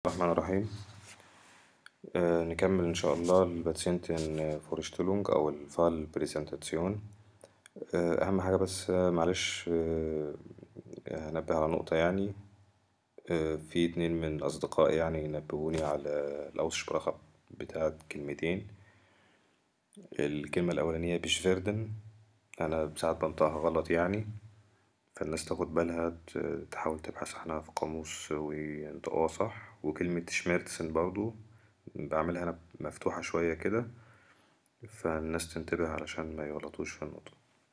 الرحمن الرحيم نكمل إن شاء الله الباتسينتين فورشتلونج أو الفال بريزنتاسيون أهم حاجة بس معلش هنبه على نقطة يعني في اتنين من أصدقائي يعني نبهوني على الأوسشبراخة بتاعت كلمتين الكلمة الأولانية بيشفيردن أنا ساعات بنطقها غلط يعني فالناس تاخد بالها تحاول تبحث عنها في قاموس وينطقوها صح وكلمة شميرتسن برضو بعملها أنا مفتوحة شوية كده فالناس تنتبه علشان ما يغلطوش في النطق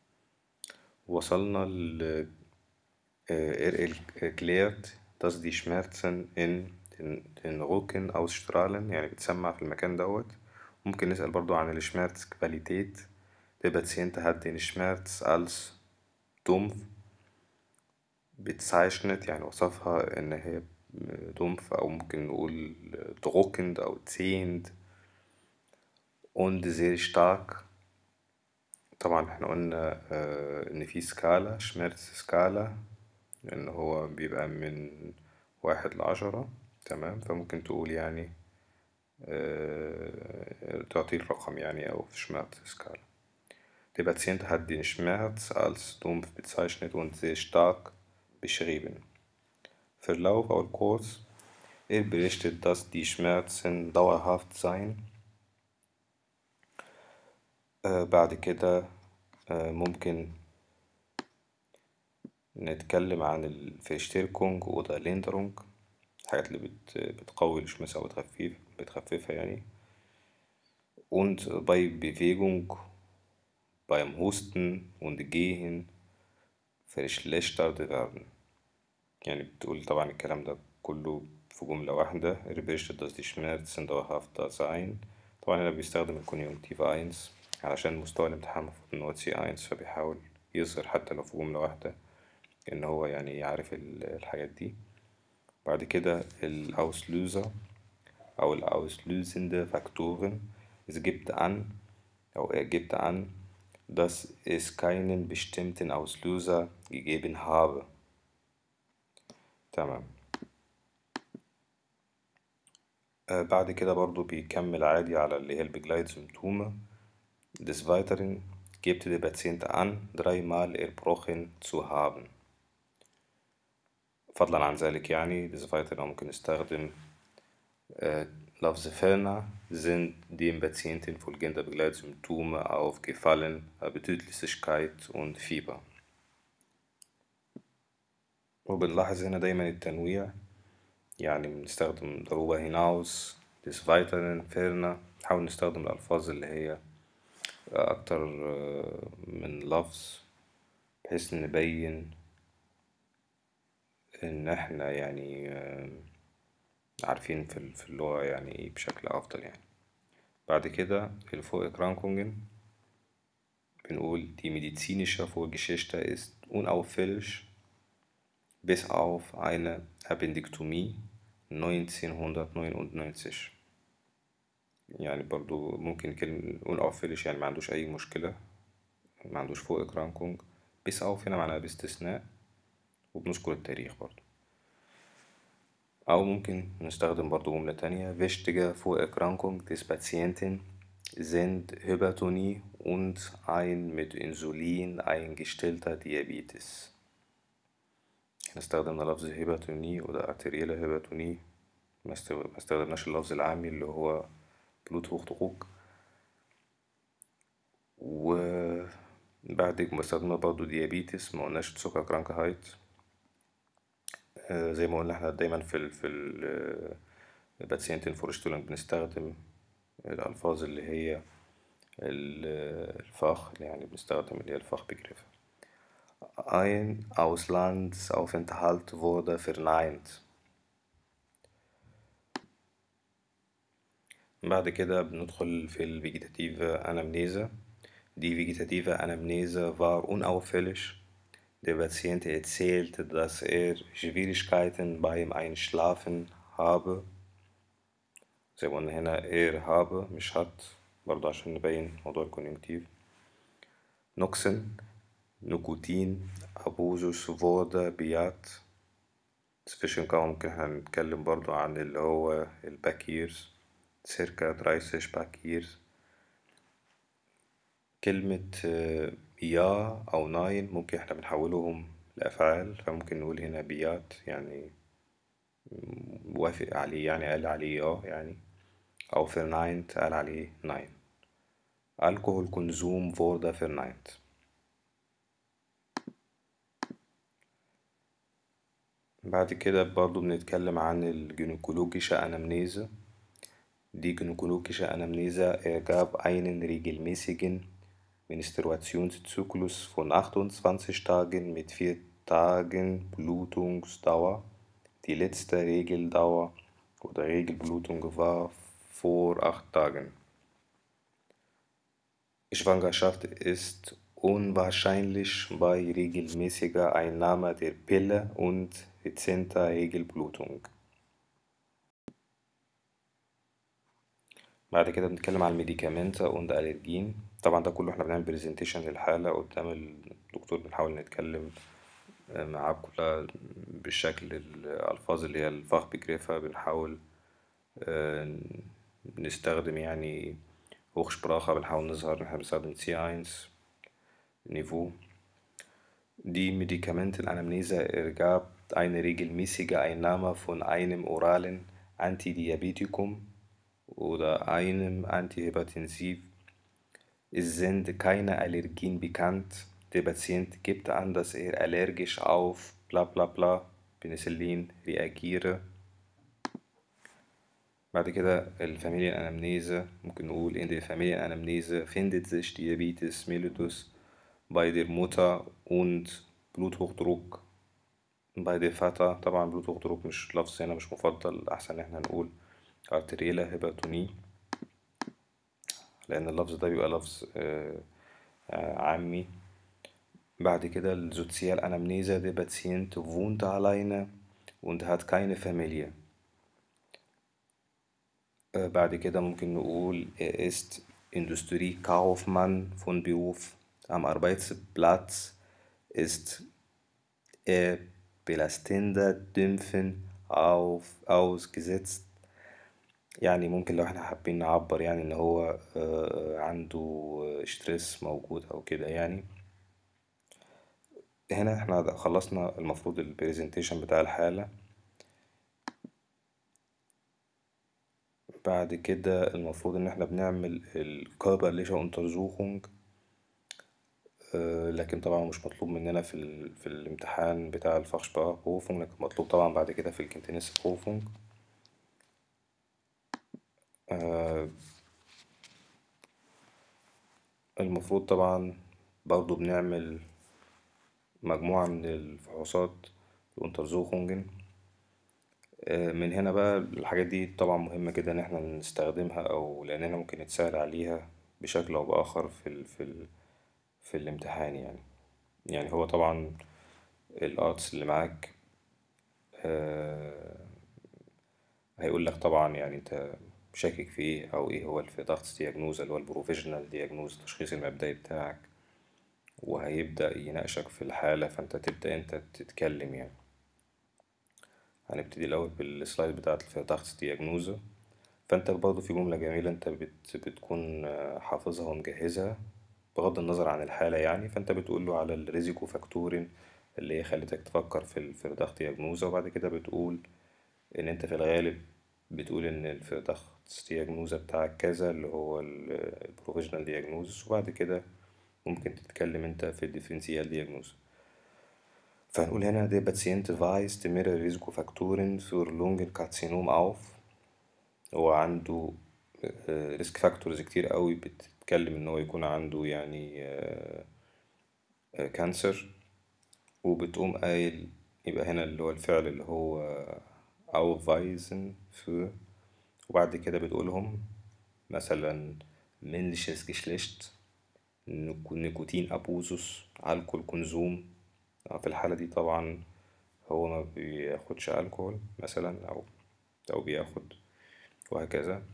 وصلنا ل er erklärt dass die Schmerzen in den Rücken ausstrahlen يعني بتسمع في المكان دوت ممكن نسأل برضو عن الشميرتس كواليتيت der Patient hat den Schmerz als dumpf bezeichnet يعني وصفها إن هي dumpf أو ممكن نقول drückend أو ziehend und sehr stark طبعا احنا قلنا إن في سكالا شميرتس سكالا إن هو بيبقى من واحد لعشرة تمام فممكن تقول يعني تعطيه الرقم يعني أو في شميرتس سكالا Der Patient hat den Schmerz als dumpf bezeichnet und sehr stark beschrieben. Verlauf أو الكورس Er berichtet, dass die Schmerzen dauerhaft seien. آه بعد كده آه ممكن نتكلم عن الفيشتيركونج وده ليندرونج الحاجات اللي بت بتقوي الشمس أو بتخفف بتخففها يعني und bei Bewegung beim Husten und Gehen verschlechtert werden يعني بتقول طبعا الكلام ده كله في جملة واحدة er berichtet dass die Schmerzen dauerhaft sein طبعا هنا بيستخدم الكونيونكتيف 1 علشان مستوى الامتحان المفروض إن هو سي 1 فبيحاول يظهر حتى لو في جملة واحدة إن هو يعني يعرف الحاجات دي بعد كده الأوسلوزر أو الأوسلوزende Faktoren es gibt an أو er gibt an dass es keinen bestimmten Auslöser gegeben habe تمام آه بعد كده برضو بيكمل عادي على اللي هي البجلايد سيمتومة des Weiteren gibt der Patient an dreimal erbrochen zu haben فضلا عن ذلك يعني des Weiteren ممكن نستخدم äh, لفظ ferner sind dem Patienten folgende Begleitsymptome aufgefallen Betriebslichkeit und Fieber وبنلاحظ هنا دايما التنويع يعني بنستخدم ضروبة hinaus des Weiteren ferner نحاول نستخدم الألفاظ اللي هي أكتر من لفظ بحيث نبين إن إحنا يعني عارفين في اللغة يعني بشكل أفضل يعني بعد كده الفوق Erkrankungen بنقول die medizinische Vorgeschichte ist unauffällig bis auf eine Appendektomie 1999 يعني برضو ممكن كلمة unauffällig يعني ما عندوش أي مشكلة ما عندوش فوق Erkrankung bis auf هنا معناها باستثناء وبنذكر التاريخ برضو أو ممكن نستخدم برضو جملة تانية wichtige Vorerkrankung des Patienten sind Hypertonie und ein mit Insulin eingestellter Diabetes احنا استخدمنا لفظ هيباتوني وده ارتريالا هيباتوني ما استخدمناش اللفظ العامي اللي هو بلوتهوخدروك وبعد ما استخدمنا برضو ديابيتس ما قلناش سكر كرانكهايت زي ما قلنا احنا دايما في ال في الباتسينتين فورشتولنج بنستخدم الألفاظ اللي هي الفخ يعني بنستخدم اللي هي الفخ بجريفة Ein Auslandsaufenthalt wurde verneint. بعد كده بندخل في الفيجيتاتيفة أنامنيزا Die vegetative Anamnese war unauffällig. Der Patient erzählte, dass er Schwierigkeiten beim Einschlafen habe. زي ما قلنا هنا er habe مش hat برضه عشان نبين موضوع الكونيونكتيف نوكسن نيكوتين أبوزوس wurde bejaht zwischen كده ممكن هنتكلم برضو عن اللي هو الباكيرز circa 30 باكيرز كلمة يا أو ناين ممكن احنا بنحولهم لأفعال فممكن نقول هنا بيات يعني وافق عليه يعني قال عليه اه يعني أو فرناينت قال عليه ناين الكحول كونزوم فوردا فرناينت بعد كده برضو بنتكلم عن الجينيكولوجيشة أنامنيزا Die gynäkologische Anamnese ergab einen regelmäßigen Menstruationszyklus von 28 Tagen mit 4 Tagen Blutungsdauer. Die letzte Regeldauer oder Regelblutung war vor 8 Tagen. Schwangerschaft ist unwahrscheinlich bei regelmäßiger Einnahme der Pille und rezenter Regelblutung. بعد كده بنتكلم عن الميديكامنتا und ألرجين طبعا ده كله احنا بنعمل برزنتيشن للحالة قدام الدكتور بنحاول نتكلم معاه كلها بالشكل الألفاظ اللي هي الفخ بجريفة بنحاول نستخدم يعني Hochsprache بنحاول نظهر إن احنا بنستخدم C1 Niveau Die Medikamentenanamnese ergab eine regelmäßige Einnahme von einem oralen Antidiabetikum oder einem Antihypertensiv. Es sind keine Allergien bekannt. Der Patient gibt an, dass er allergisch auf bla bla bla Penicillin reagiere. بعد كده الفاميليا الأنامنيزا ممكن نقول إن الفاميليا الأنامنيزا findet sich Diabetes mellitus bei der Mutter und Bluthochdruck bei der Vater طبعا Bluthochdruck مش لفظ هنا مش مفضل أحسن إن احنا نقول أرتريلا هيباتوني لأن اللفظ ده بيبقى لفظ عامي بعد كده الزوتسيال أنامنيزا der Patient wohnt alleine und hat keine Familie بعد كده ممكن نقول er ist Industriekaufmann von Beruf am Arbeitsplatz ist er belastender Dämpfen auf, ausgesetzt يعني ممكن لو احنا حابين نعبر يعني ان هو عنده ستريس موجود او كده يعني هنا احنا خلصنا المفروض البرزنتيشن بتاع الحالة بعد كده المفروض ان احنا بنعمل الكابرليشن untersuchung لكن طبعا مش مطلوب مننا في, ال... في الامتحان بتاع الفخشبار بروفونج لكن مطلوب طبعا بعد كده في الكنتينس بروفونج المفروض طبعا برضو بنعمل مجموعة من الفحوصات الانترزوخونجن من هنا بقى الحاجات دي طبعا مهمة جدا ان احنا نستخدمها او لاننا ممكن نتسأل عليها بشكل او باخر في ال في ال في الامتحان يعني يعني هو طبعا الارتس اللي معاك هيقول لك طبعا يعني انت شاكك في ايه او ايه هو الضغط دياجنوز اللي هو البروفيشنال دياجنوز التشخيص المبدئي بتاعك وهيبدأ يناقشك في الحالة فانت تبدأ انت تتكلم يعني هنبتدي الأول بالسلايد بتاعت الضغط دياجنوز فانت برضه في جملة جميلة انت بت بتكون حافظها ومجهزها بغض النظر عن الحالة يعني فانت بتقول له على الريزيكو فاكتورين اللي هي خلتك تفكر في الفرداخ دياجنوزا وبعد كده بتقول ان انت في الغالب بتقول ان الفرداخ دياجنوزا بتاعك كذا اللي هو البروفيشنال دياجنوز وبعد كده ممكن تتكلم انت في الديفرنسيال دياجنوز فهنقول هنا der Patient weist mehrere Risikofaktoren für Lungenkarzinom auf هو عنده ريسك فاكتورز كتير قوي بتتكلم ان هو يكون عنده يعني كانسر وبتقوم قايل يبقى هنا اللي هو الفعل اللي هو aufweisen für وبعد كده بتقولهم مثلا männliches Geschlecht نيكوتين أبوزوس ألكول كونزوم في الحالة دي طبعا هو ما بياخدش ألكول مثلا أو أو بياخد وهكذا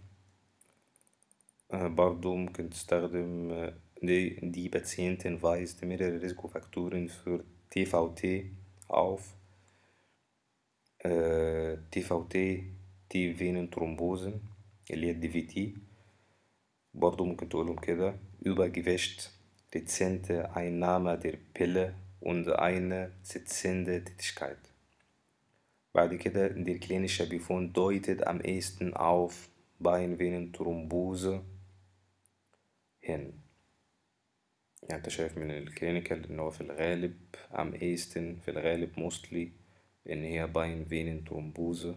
برضو ممكن تستخدم دي, دي Patienten weist mehrere Risikofaktoren für TVT auf تي فوتي تي فينن ترومبوزن اللي هي الدي في تي برضو ممكن تقولهم كده übergewicht dezente Einnahme der Pille und eine sitzende Tätigkeit بعد كده der klinische Befund deutet am ehesten auf Beinvenenthrombose hin يعني انت شايف من الكلينيكال ان هو في الغالب ام ايستن في الغالب موستلي ان هي باين فينين ترومبوزا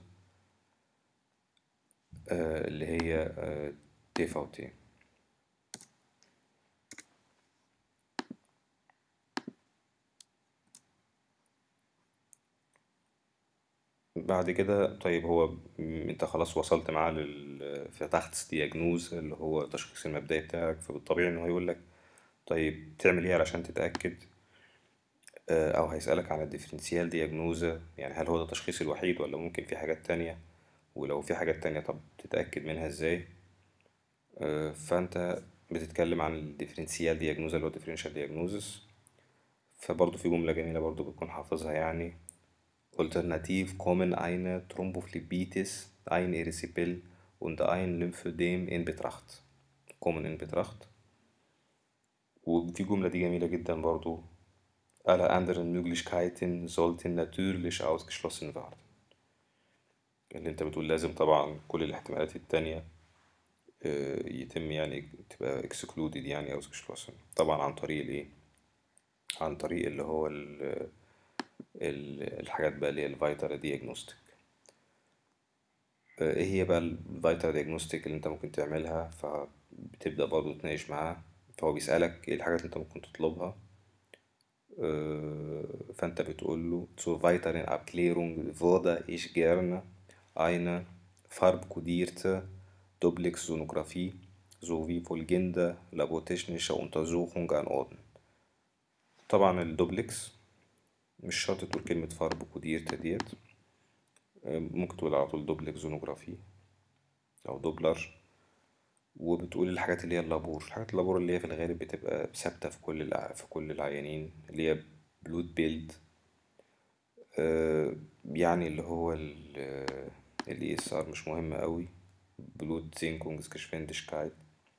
آه اللي هي آه تي فاو تي بعد كده طيب هو م- انت خلاص وصلت معاه لل فتحت دياجنوز اللي هو التشخيص المبدئي بتاعك فبالطبيعي ان هو يقول لك طيب تعمل ايه علشان تتأكد آه، او هيسألك على الديفرنسيال دياجنوزا يعني هل هو ده التشخيص الوحيد ولا ممكن في حاجات تانية ولو في حاجات تانية طب تتأكد منها ازاي آه، فانت بتتكلم عن الديفرنسيال دياجنوزا اللي هو differential diagnosis فبرضه في جملة جميلة برضه بتكون حافظها يعني Alternativ kommen eine Thrombophlebitis, ein Erysipeल und ein Lymphödem in Betracht. kommen in Betracht. وفي جملة دي جميلة جدا برضو Alle anderen Möglichkeiten sollten natürlich ausgeschlossen werden. اللي انت بتقول لازم طبعا كل الاحتمالات التانية آه، يتم يعني تبقى excluded يعني أو ausgeschlossen طبعا عن طريق الايه عن طريق اللي هو ال ال- الحاجات بقى اللي هي الفيتال دياجنوستيك ايه هي بقى الفيتال دياجنوستيك اللي انت ممكن تعملها فبتبدأ برضو تناقش معاه فهو بيسألك ايه الحاجات اللي انت ممكن تطلبها آه، فانت بتقول له zur weiteren Abklärung würde ich gerne eine farbkodierte Doppelexonographie sowie folgende labortechnische Untersuchung anordnen طبعا الدوبلكس مش شرط تقول كلمة فاربكوديرتا ديت آه، ممكن تقول على طول دوبلكسونوجرافي أو دوبلر وبتقول الحاجات اللي هي اللابور الحاجات اللابور اللي هي في الغالب بتبقى ثابتة في كل الع... في كل العيانين اللي هي بلود بيلد آه يعني اللي هو الاي اس ار مش مهم قوي بلود زينكونجسكشفندشكايت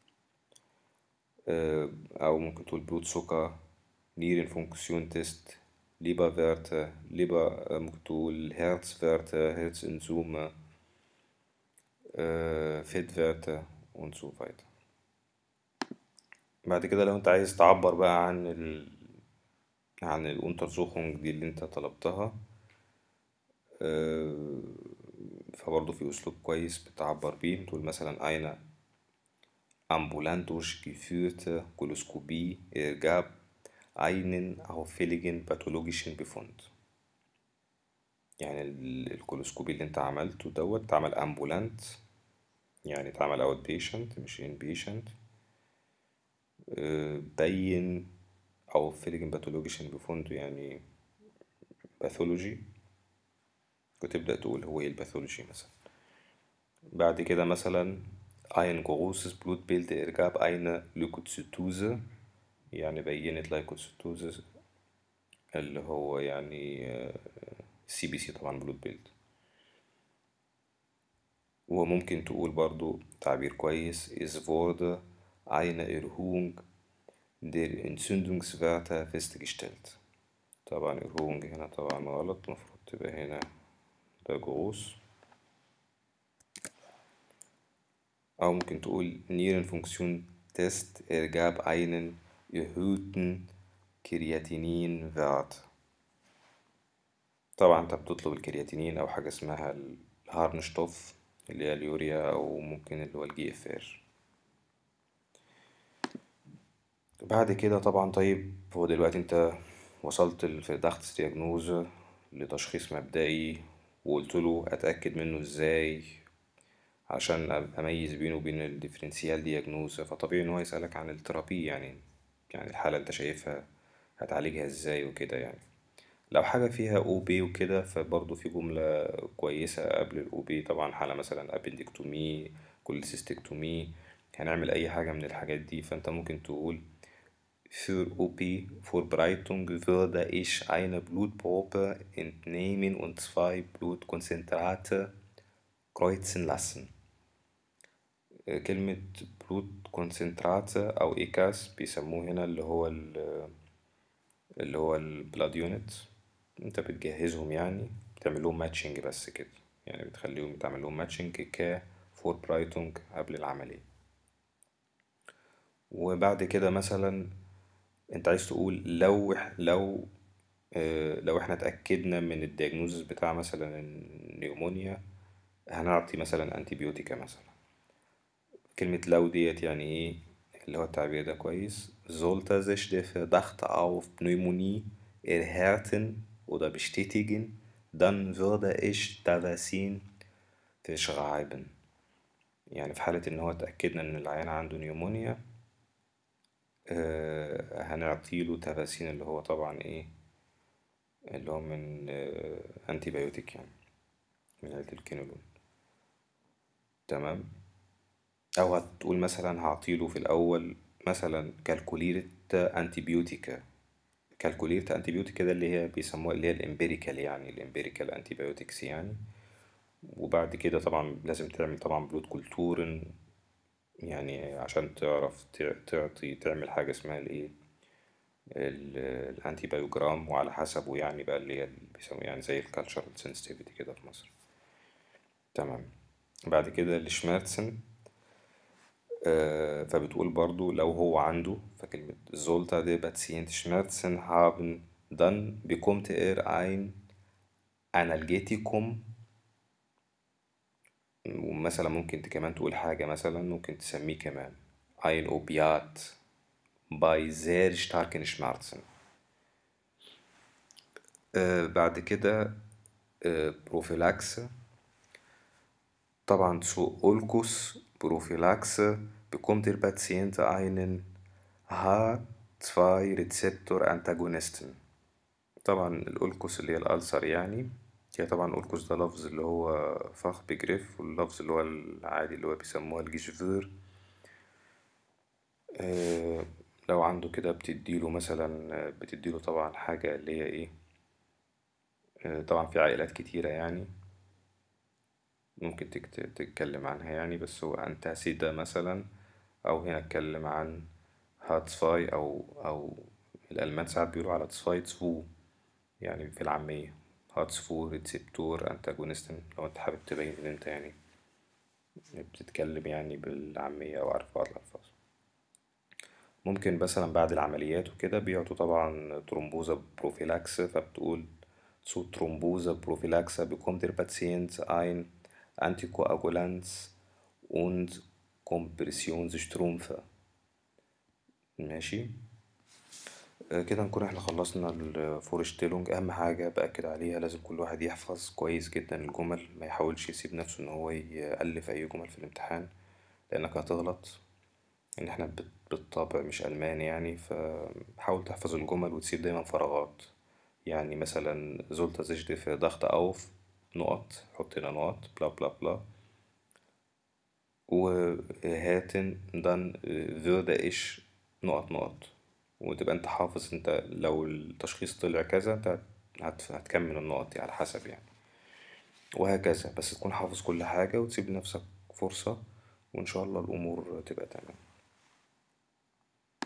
آه او ممكن تقول بلود سكر نيرن فونكسيون تيست ليبر فيرتا ليبر ممكن تقول هيرتز فيرتا هيرتز انزوما فيت فيرتا und so weiter بعد كده لو انت عايز تعبر بقى عن ال... عن الانترزوخنج دي اللي انت طلبتها آه، فبرضه في اسلوب كويس بتعبر بيه تقول مثلا eine ambulant durchgeführte Koloskopie ergab einen auffälligen pathologischen Befund يعني ال- الكولوسكوبي اللي انت عملته دوت اتعمل امبولانت يعني اتعمل اوت بيشنت مش ان بيشنت بين او فيليجن باثولوجيشن بفوند يعني باثولوجي وتبدأ تقول هو ايه الباثولوجي مثلا بعد كده مثلا ein großes Blutbild ergab eine Leukozytose يعني بينت لايكوسيتوزس اللي هو يعني سي بي سي طبعا بلود بيلد وممكن تقول برضو تعبير كويس es wurde eine Erhöhung der Entzündungswerte festgestellt طبعا Erhöhung هنا طبعا غلط المفروض تبقى هنا ده جروس أو ممكن تقول Nierenfunktion Test ergab einen erhöhten Kreatininwert طبعا انت بتطلب الكرياتينين او حاجة اسمها الهارنشتوف اللي هي اليوريا او ممكن اللي هو الجي اف ار بعد كده طبعا طيب هو دلوقتي انت وصلت ال- في ضغط دياجنوز لتشخيص مبدئي وقلت له اتاكد منه ازاي عشان أ- اميز بينه وبين الديفرنسيال دياجنوز فطبيعي ان هو يسالك عن الثيرابي يعني يعني الحاله انت شايفها هتعالجها ازاي وكده يعني لو حاجة فيها او بي وكده فبرضه في جملة كويسة قبل الاو بي طبعا حالة مثلا ابندكتومي كوليسيستكتومي هنعمل اي حاجة من الحاجات دي فانت ممكن تقول Für OP-Vorbereitung würde ich eine Blutprobe entnehmen und zwei Blutkonzentrate kreuzen lassen. آه، كلمة بلوتكونسنتراتة أو إيكاس بيسموه هنا اللي هو ال- اللي هو البلاد يونت انت بتجهزهم يعني بتعمل لهم ماتشنج بس كده يعني بتخليهم تعمل لهم ماتشنج ك فور برايتونج قبل العملية وبعد كده مثلا انت عايز تقول لو إح- لو آه، لو احنا اتأكدنا من الدياجنوزس بتاع مثلا النيومونيا هنعطي مثلا انتيبيوتيكا مثلا كلمة لو ديت يعني ايه اللي هو التعبير ده كويس sollte sich der Verdacht auf Pneumonie erhärten oder bestätigen dann würde ich Tavasin verschreiben يعني في حالة إن هو اتأكدنا إن العيان عنده نيومونيا آه هنعطيله تافاسين اللي هو طبعا إيه اللي هو من آه أنتي بايوتيك يعني من عيلة الكينولون تمام أو هتقول مثلا هعطيله في الأول مثلا كالكوليرة أنتيبيوتيكا كالكوليرة أنتيبيوتيكا ده اللي هي بيسموها اللي هي الإمبيريكال يعني الإمبيريكال أنتيبيوتكس يعني وبعد كده طبعا لازم تعمل طبعا بلود كولتورن يعني عشان تعرف تع- تعطي تعمل حاجة اسمها الإيه ال- الأنتي بايوجرام وعلى حسبه يعني بقى اللي هي اللي بيسموها يعني زي الكالتشرال سنسيتيفيتي كده في مصر تمام بعد كده الشمارتسن آه، فبتقول برضو لو هو عنده فكلمة sollte der Patient Schmerzen haben dann bekommt er ein Analgetikum ومثلا ممكن انت كمان تقول حاجة مثلا ممكن تسميه كمان ein Opiat bei sehr starken Schmerzen آه، بعد كده آه، بروفيلاكس طبعا zu Ulcus Prophylaxe bekommt der Patient einen H2-Rezeptor-Antagonisten طبعا الأولكوس اللي هي الألسر يعني هي طبعا الأولكوس ده لفظ اللي هو فخ بجريف واللفظ اللي هو العادي اللي هو بيسموها الجيشفير آه، لو عنده كده بتديله مثلا آه، بتديله طبعا حاجة اللي هي ايه آه، طبعا في عائلات كتيرة يعني ممكن تكت- تتكلم عنها يعني بس هو أنتاسيدا مثلا أو هنا اتكلم عن هاتسفاي أو أو الألمان ساعات بيقولوا على تسفاي تسفو يعني في العامية هاتسفو ريسبتور أنتاجونستن لو أنت حابب تبين إن أنت يعني بتتكلم يعني بالعامية أو عارف بعض الألفاظ ممكن مثلا بعد العمليات وكده بيعطوا طبعا ترومبوزا بروفيلاكس فبتقول zu Thrombose Prophylaxe bekommt der Patient ein Antikoagulanz und Kompressionsstrümpfe ماشي آه، كده نكون احنا خلصنا الفورشتيلونج اهم حاجة بأكد عليها لازم كل واحد يحفظ كويس جدا الجمل ما يحاولش يسيب نفسه ان هو يألف اي جمل في الامتحان لانك هتغلط ان احنا بت- بالطبع مش ألماني يعني فحاول تحفظ الجمل وتسيب دايما فراغات يعني مثلا زولتا زيشت في ضغط أوف نقط حط هنا نقط بلا بلا بلا وهاتن دان würde ich نقط نقط وتبقى انت حافظ انت لو التشخيص طلع كذا انت هت- هتكمل النقط دي على حسب يعني وهكذا بس تكون حافظ كل حاجة وتسيب لنفسك فرصة وإن شاء الله الأمور تبقى تمام